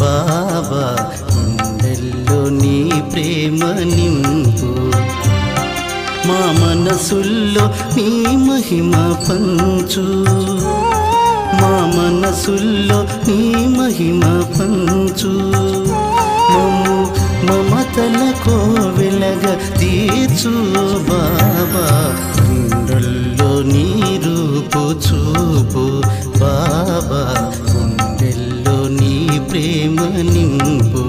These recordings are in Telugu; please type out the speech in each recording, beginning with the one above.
బాబా గుండెల్లో నీ ప్రేమ నింపు మా మనసుల్లో నీ మహిమ పంచు మా మనసుల్లో నీ మహిమ పంచు మము మమతల కోవెలగ తీర్చు బాబా గుండెల్లో నీ రూపు చూపు బాబా గుండెల్లో నీ ప్రేమ నింపు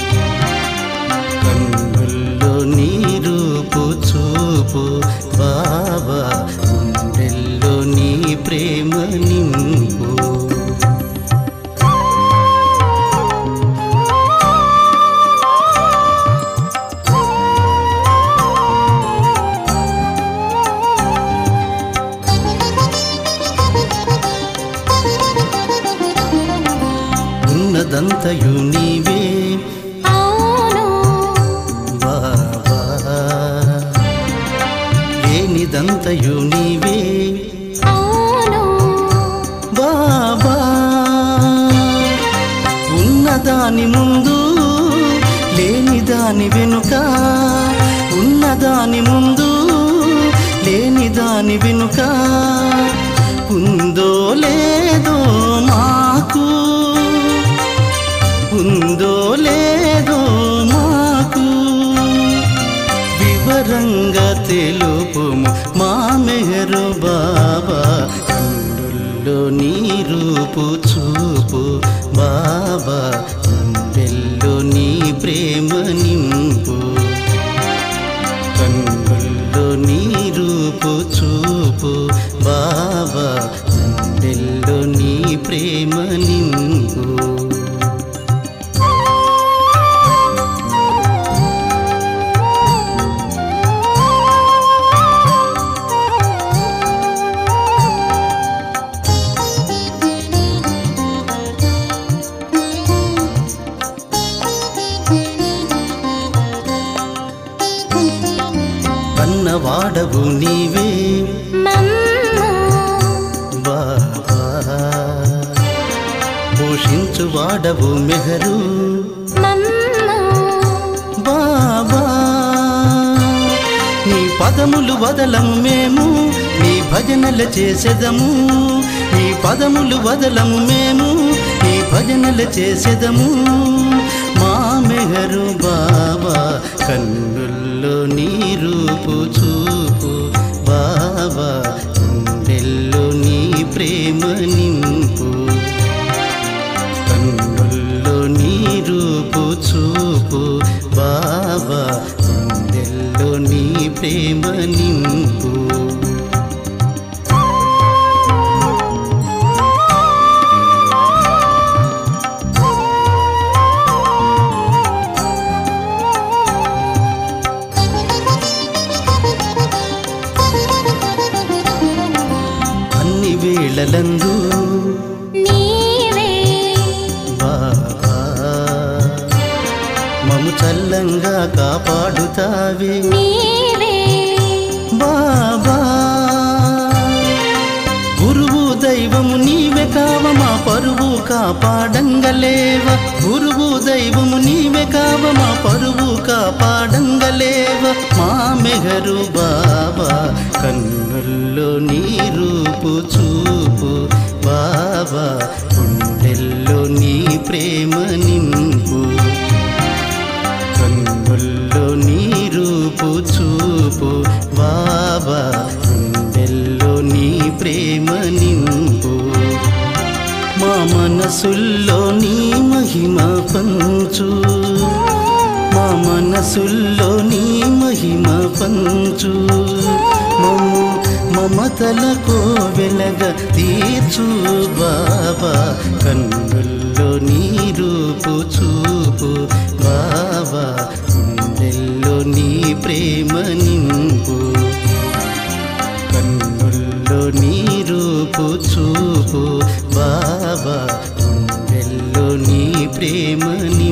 కన్నుల్లో నీ రూపు చూపు బాబా గుండెల్లో నీ ప్రేమ నింపు ఉన్నదంతయు నీవే అవును బాబా లేనిదంతయు నీవే అవును బాబా ఉన్నదాని ముందు లేని దాని వెనుక ఉన్నదాని ముందు లేని దాని వెనుక ఉందో లేదో మాకు ఉందో లేదో మాకు వివరంగా తెలుపుము మా మెహరు బాబా కన్నుల్లో నీ రూపు చూపు బాబా గుండెల్లో నీ ప్రేమ నింపు కన్నుల్లో నీ రూపు చూపు బాబా గుండెల్లో నీ ప్రేమ నింపు కన్నవాడవు నీవే మమ్ము బాబా పోషించువాడవు మెహరు మమ్ము బాబా నీ పదములు వదలము మేము నీ భజనలు చేసేదము నీ పదములు వదలము మేము నీ భజనలు చేసేదము మా మెహరు బాబా కన్నుల్లో నీ రూపు చూపు బాబా గుండెల్లో నీ ప్రేమ నింపు కన్నుల్లో నీ రూపు చూపు బాబా గుండెల్లో నీ ప్రేమ నింపు అన్ని వేళలందు నీవే బాబా మము చల్లంగా కాపాడుతావే నీవే బాబా గురువు దైవము నీవే కావ మా పరువు కాపాడంగలేవ గురువు దైవము నీవే కావ మా పరువు కాపాడంగలేవ మా మెహరు బాబా కన్నుల్లో నీ రూపు చూపు బాబా గుండెల్లో నీ ప్రేమ నింపు కన్నుల్లో నీ రూపు చూపు బాబా గుండెల్లో నీ ప్రేమ నింపు మా మనసుల్లో నీ మహిమ పంచు మా మనసుల్లో నీ మహిమ పంచు మము మమతల కోవెలగ తీర్చు బాబా కన్నుల్లో నీ రూపు చూపు బాబా గుండెల్లో నీ ప్రేమ నింపు కన్నుల్లో నీ రూపు చూపు బాబా గుండెల్లో నీ ప్రేమ